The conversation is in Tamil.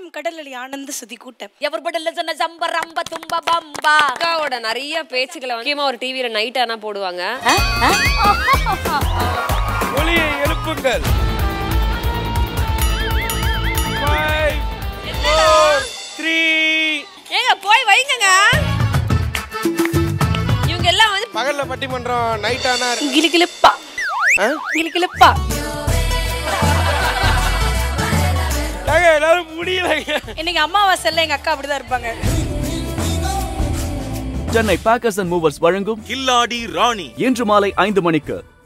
வணக்கம் கடலடி ஆனந்த சுதி கூட்டம் ఎవరు బడల్లో சொன்ன ஜம்ப ரம்ப தும்ப பம்பா அக்காவோட நிறைய பேச்சுக்களை வந்து முக்கியமா ஒரு டிவில நைட் ஆனா போடுவாங்க ஒளியை எழுப்புங்கள் Five, four, three. ஏங்க போய் வைங்கங்க இவங்க எல்லாம் வந்து பகல்ல பட்டிமன்றம் நைட் ஆனா கிளிகிளிப்பா ஆ? கிளிகிளிப்பா ஏங்க, என்னால முடியலங்க இன்னைக்கு அம்மாவாசைல எங்க அக்கா அப்படிதான் இருப்பாங்க சென்னை பேக்கர்ஸ் அண்ட் மூவர்ஸ் வழங்கும் கில்லாடி ராணி இன்று மாலை ஐந்து மணிக்கு